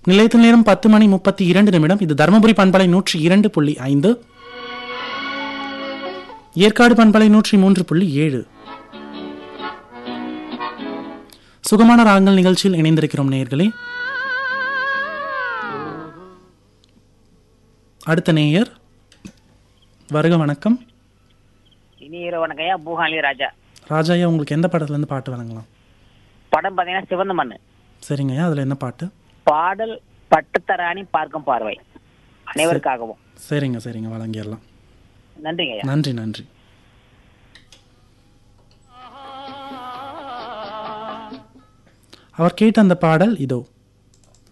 நிலையத்தில் நேரம் பத்து மணி முப்பத்தி இரண்டு நிமிடம் இது தருமபுரி பண்பலை நூற்றி இரண்டு புள்ளி ஐந்து ஏற்காடு பண்பலை நூற்றி மூன்று புள்ளி ஏழு சுகமான ராகங்கள் நிகழ்ச்சியில் இணைந்திருக்கிறோம் நேயர்களே அடுத்த நேயர் வருக வணக்கம் இனி இரவு வணக்கம்யா பூகாலி ராஜா ராஜாயா உங்களுக்கு எந்த படத்துல இருந்து பாட்டு வழங்கலாம் படம் பார்த்தீங்கன்னா சிவந்த மண்ணு சரிங்கய்யா அதுல என்ன பாட்டு பாடல் பட்டுத்தராணி பார்க்கும் பார்வை அனைவருக்காகவும் சரிங்க சரிங்க வழங்கிடலாம் நன்றிங்க ஐயா நன்றி நன்றி அவர் கேட்ட அந்த பாடல் இதோ